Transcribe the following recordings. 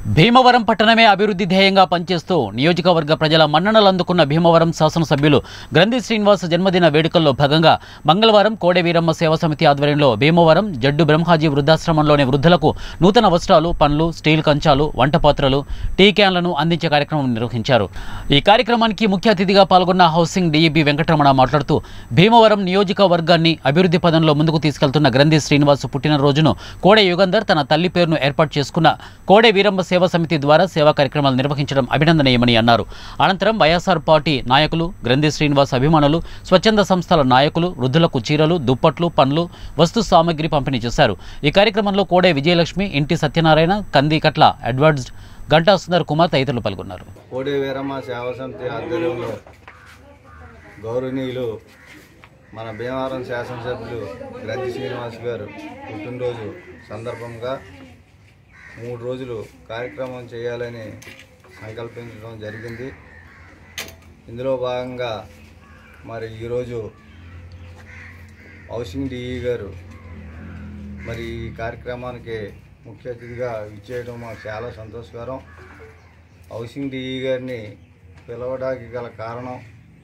భీమవరం పట్టణమే అభివృద్ధి ధ్యేయంగా పనిచేస్తూ నియోజకవర్గ ప్రజల మన్ననలు అందుకున్న భీమవరం శాసనసభ్యులు గ్రంథి శ్రీనివాస్ జన్మదిన వేడుకల్లో భాగంగా మంగళవారం కోడే వీరమ్మ సేవా సమితి ఆధ్వర్యంలో భీమవరం జడ్డు బ్రహ్మాజీ వృద్ధాశ్రమంలోని వృద్ధులకు నూతన వస్త్రాలు పండ్లు స్టీల్ కంచాలు వంట పాత్రలు టీ క్యాన్లను అందించే కార్యక్రమం నిర్వహించారు ఈ కార్యక్రమానికి ముఖ్య అతిథిగా పాల్గొన్న హౌసింగ్ డీఈబీ వెంకటరమణ మాట్లాడుతూ భీమవరం నియోజకవర్గాన్ని అభివృద్ధి పదంలో ముందుకు తీసుకెళ్తున్న గ్రంథి శ్రీనివాస్ పుట్టినరోజును కోడే యుగంధర్ తన తల్లి పేరును ఏర్పాటు చేసుకున్న కోడే వీరమ్మ సేవా సమితి ద్వారా సేవా కార్యక్రమాలు నిర్వహించడం అభినందనీయమని అన్నారు అనంతరం వైఎస్ఆర్ పార్టీ నాయకులు గ్రంథి శ్రీనివాస్ అభిమానులు స్వచ్ఛంద సంస్థల నాయకులు వృద్ధులకు చీరలు దుప్పట్లు పండ్లు వస్తు సామాగ్రి పంపిణీ చేశారు ఈ కార్యక్రమంలో కోడే విజయలక్ష్మి ఇంటి సత్యనారాయణ కందికట్ల అడ్వర్డ్స్డ్ గంటా సుందర్ కుమార్ తదితరులు పాల్గొన్నారు కోడి వీరమ్మ సేవా సమితి ఆధ్వర్యంలో గౌరవనీయులు మన భీమవరం శాసనసభ్యులు గ్రంథి శ్రీనివాస్ గారు పుట్టినరోజు సందర్భంగా మూడు రోజులు కార్యక్రమం చేయాలని సంకల్పించడం జరిగింది ఇందులో భాగంగా మరి ఈరోజు హౌసింగ్ డిఈ గారు మరి ఈ కార్యక్రమానికి ముఖ్య అతిథిగా ఇచ్చేయడం మాకు చాలా సంతోషకరం హౌసింగ్ డిఈ గారిని పిలవడానికి గల కారణం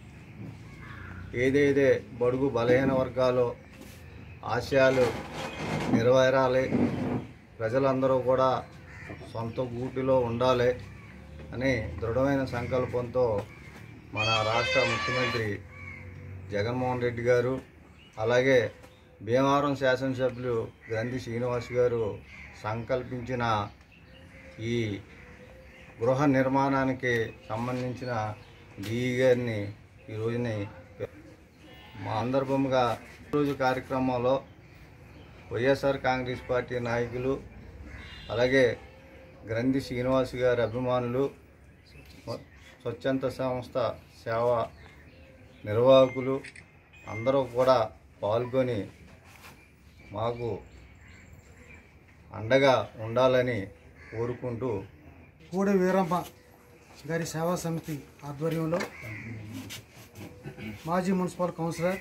ఏదైతే బడుగు బలహీన వర్గాలు ఆశయాలు నెరవేరాలి ప్రజలందరూ కూడా సొంత గూటిలో ఉండాలి అని దృఢమైన సంకల్పంతో మన రాష్ట్ర ముఖ్యమంత్రి జగన్మోహన్ రెడ్డి గారు అలాగే భీమవరం శాసనసభ్యులు గ్రంథి శ్రీనివాస్ గారు సంకల్పించిన ఈ గృహ నిర్మాణానికి సంబంధించిన డిఈ గారిని ఈ రోజుని మా సందర్భంగా రోజు కార్యక్రమంలో వైఎస్ఆర్ కాంగ్రెస్ పార్టీ నాయకులు అలాగే గ్రంథి శ్రీనివాస్ గారి అభిమానులు స్వచ్ఛంద సంస్థ సేవా నిర్వాహకులు అందరూ కూడా పాల్గొని మాకు అండగా ఉండాలని కోరుకుంటూ కోడి వీరమ్మ గారి సేవా సమితి ఆధ్వర్యంలో మాజీ మున్సిపల్ కౌన్సిలర్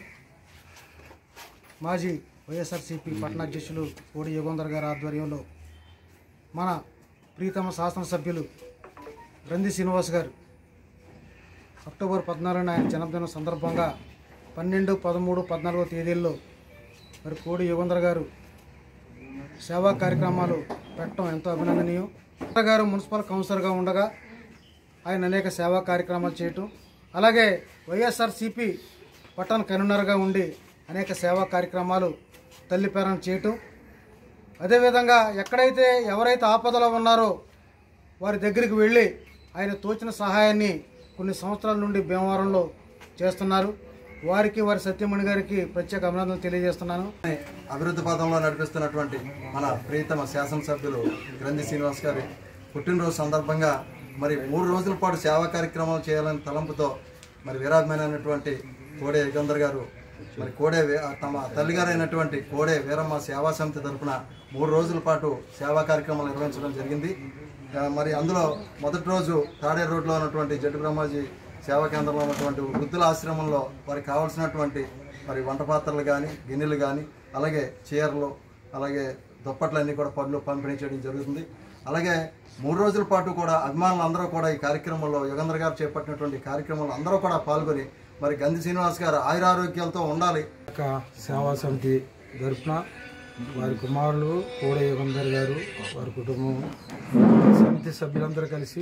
మాజీ వైఎస్ఆర్సీపీ పట్టణాధ్యక్షులు కోడి యుగంధర్ గారి ఆధ్వర్యంలో మన ప్రీతమ శాసనసభ్యులు గ్రంథి శ్రీనివాస్ గారు అక్టోబర్ పద్నాలుగున ఆయన జన్మదినం సందర్భంగా పన్నెండు పదమూడు పద్నాలుగో తేదీల్లో మరి కోడి యుగంధర్ గారు సేవా కార్యక్రమాలు పెట్టడం ఎంతో అభినందనీయం యుగంధర్ గారు మున్సిపల్ కౌన్సిలర్గా ఉండగా ఆయన అనేక సేవా కార్యక్రమాలు చేయటం అలాగే వైఎస్ఆర్సిపి పట్టణ కన్వీనర్గా ఉండి అనేక సేవా కార్యక్రమాలు తల్లి పేరణ చేయటం అదేవిధంగా ఎక్కడైతే ఎవరైతే ఆపదలో ఉన్నారో వారి దగ్గరికి వెళ్ళి ఆయన తోచిన సహాయాన్ని కొన్ని సంవత్సరాల నుండి భీమవరంలో చేస్తున్నారు వారికి వారి సత్యమణి గారికి ప్రత్యేక అభినందనలు తెలియజేస్తున్నాను అభివృద్ధి పదంలో నడిపిస్తున్నటువంటి మన ప్రియతమ శాసనసభ్యులు గ్రంథి శ్రీనివాస్ గారి పుట్టినరోజు సందర్భంగా మరి మూడు రోజుల పాటు సేవా కార్యక్రమాలు చేయాలని తలంపుతో మరి వీరాభిమైనటువంటి కోడే యుగంధర్ గారు మరి కోడే వీ- తమ తల్లిగారైనటువంటి కోడే వీరమ్మ సేవా సమితి తరపున మూడు రోజుల పాటు సేవా కార్యక్రమాలు నిర్వహించడం జరిగింది ఆ, మరి అందులో మొదటి రోజు తాడే రోడ్లో ఉన్నటువంటి జడ్డు బ్రహ్మాజీ సేవా కేంద్రంలో ఉన్నటువంటి వృద్ధుల ఆశ్రమంలో వారికి కావాల్సినటువంటి మరి వంట పాత్రలు కానీ గిన్నెలు కానీ అలాగే చీరలు అలాగే దుప్పట్లన్నీ కూడా పనులు పంపిణీ చేయడం జరుగుతుంది అలాగే మూడు రోజుల పాటు కూడా అభిమానులు అందరూ కూడా ఈ కార్యక్రమంలో యుగంధర్ గారు చేపట్టినటువంటి ఈ కార్యక్రమంలో అందరూ కూడా పాల్గొని మరి గంధి శ్రీనివాస్ గారు ఆయురారోగ్యాలతో ఉండాలి యొక్క సేవా సమితి తరఫున వారి కుమారులు కోడే యుగంధర్ గారు వారి కుటుంబం సమితి సభ్యులందరూ కలిసి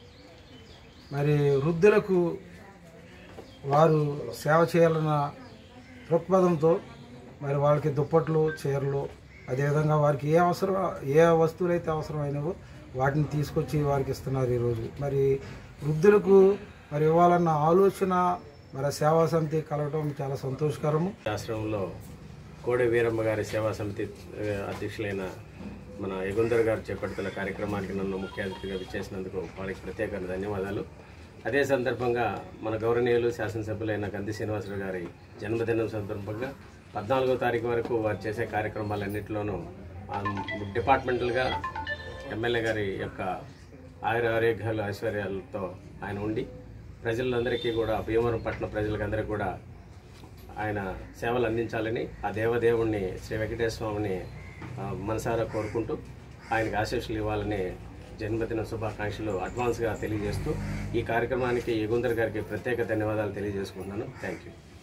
మరి వృద్ధులకు వారు సేవ చేయాలన్న దృక్పథంతో మరి వాళ్ళకి దుప్పట్లు చీరలు అదేవిధంగా వారికి ఏ అవసరం ఏ వస్తువులు అయితే అవసరమైనవో వాటిని తీసుకొచ్చి వారికి ఇస్తున్నారు ఈరోజు మరి వృద్ధులకు మరి ఇవ్వాలన్న ఆలోచన మరి ఆ సేవా సమితి కలగడం చాలా సంతోషకరము ఆశ్రమంలో కోడే వీరమ్మ గారి సేవా సమితి ఆ, అధ్యక్షులైన మన యుగుందర్ గారు చేపడుతున్న కార్యక్రమానికి నన్ను ముఖ్య అతిథిగా విచ్చేసినందుకు వారికి ప్రత్యేక ధన్యవాదాలు అదే సందర్భంగా మన గౌరవనీయులు శాసనసభ్యులైన గంధి శ్రీనివాసరావు గారి జన్మదినం సందర్భంగా పద్నాలుగో తారీఖు వరకు వారు చేసే కార్యక్రమాలన్నింటిలోనూ ఆ, డిపార్ట్మెంటల్గా ఎమ్మెల్యే గారి యొక్క ఆయుర ఆరోగ్యాలు ఐశ్వర్యాలతో ఆయన ఉండి ప్రజలందరికీ కూడా భీమవరం పట్టణ ప్రజలకందరికీ కూడా ఆయన సేవలు అందించాలని ఆ దేవదేవుణ్ణి శ్రీ వెంకటేశ్వర స్వామిని ఆ, మనసారా కోరుకుంటూ ఆయనకు ఆశీస్సులు ఇవ్వాలని జన్మదిన శుభాకాంక్షలు అడ్వాన్స్గా తెలియజేస్తూ ఈ కార్యక్రమానికి యుగుందర్ గారికి ప్రత్యేక ధన్యవాదాలు తెలియజేసుకుంటున్నాను థ్యాంక్ యూ